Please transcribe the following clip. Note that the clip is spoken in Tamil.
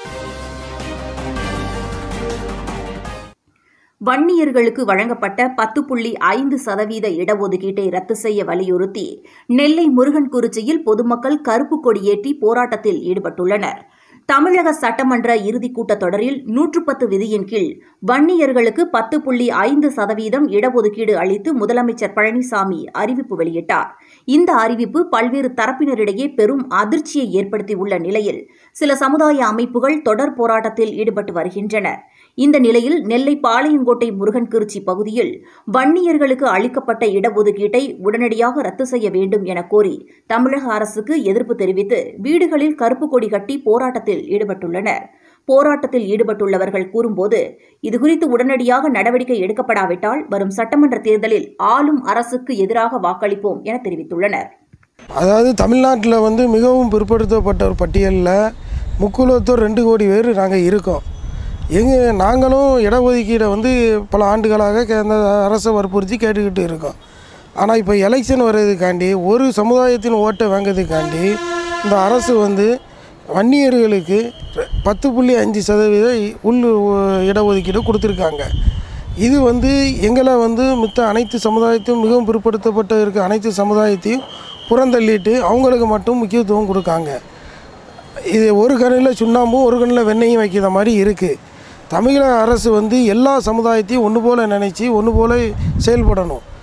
வன்னியர்களுக்கு வழங்கப்பட்ட பத்து புள்ளி ஐந்து சதவீத இடஒதுக்கீட்டை ரத்து செய்ய வலியுறுத்தி நெல்லை முருகன்குறிச்சியில் பொதுமக்கள் கருப்பு கொடியேற்றி போராட்டத்தில் ஈடுபட்டுள்ளனர் தமிழக சட்டமன்ற இறுதிக் கூட்டத்தொடரில் நூற்று பத்து விதியின் கீழ் வன்னியர்களுக்கு பத்து புள்ளி ஐந்து சதவீதம் இடஒதுக்கீடு அளித்து முதலமைச்சர் பழனிசாமி அறிவிப்பு வெளியிட்டார் இந்த அறிவிப்பு பல்வேறு தரப்பினரிடையே பெரும் அதிர்ச்சியை ஏற்படுத்தியுள்ள நிலையில் சில சமுதாய அமைப்புகள் தொடர் போராட்டத்தில் ஈடுபட்டு வருகின்றனர் இந்த நிலையில் நெல்லை பாளையங்கோட்டை முருகன்கிருச்சி பகுதியில் வன்னியர்களுக்கு அளிக்கப்பட்ட இடஒதுக்கீட்டை உடனடியாக ரத்து செய்ய வேண்டும் என கோரி தமிழக அரசுக்கு எதிர்ப்பு தெரிவித்து வீடுகளில் கருப்பு கொடி கட்டி போராட்டத்தில் ஈடுபட்டுள்ளனர் போராட்டத்தில் ஈடுபட்டுள்ளவர்கள் கூறும்போது இதுகுறித்து உடனடியாக நடவடிக்கை எடுக்கப்படாவிட்டால் வரும் சட்டமன்ற தேர்தலில் ஆளும் அரசுக்கு எதிராக வாக்களிப்போம் என தெரிவித்துள்ளனர் அதாவது தமிழ்நாட்டில் வந்து மிகவும் பிற்படுத்தப்பட்ட ஒரு பட்டியலில் முக்குலத்தோர் ரெண்டு கோடி பேர் நாங்கள் இருக்கோம் எங்க நாங்களும் இடஒதுக்கீடை வந்து பல ஆண்டுகளாக கே- அந்த அரசை வற்புறுத்தி கேட்டுக்கிட்டு இருக்கோம் ஆனால் இப்போ எலெக்ஷன் வர்றதுக்காண்டி ஒரு சமுதாயத்தின் ஓட்டை வாங்கிறதுக்காண்டி இந்த அரசு வந்து வன்னியர்களுக்கு ரெ- பத்து புள்ளி அஞ்சு சதவீத இ- உள் ஒ- இடஒதுக்கீடு கொடுத்துருக்காங்க இது வந்து எங்களை வந்து மித்த அனைத்து சமுதாயத்தையும் மிகவும் பிற்படுத்தப்பட்ட இருக்க அனைத்து சமுதாயத்தையும் புறந்தள்ளிட்டு அவங்களுக்கு மட்டும் முக்கியத்துவம் கொடுக்காங்க இது ஒரு கண்ணில் சுண்ணாம்பும் ஒரு கண்ணில் வெண்ணெயும் வைக்கிற மாதிரி இருக்குது தமிழக அரசு வந்து எல்லா சமுதாயத்தையும் ஒன்று போல் நினச்சி ஒன்று போல் செயல்படணும்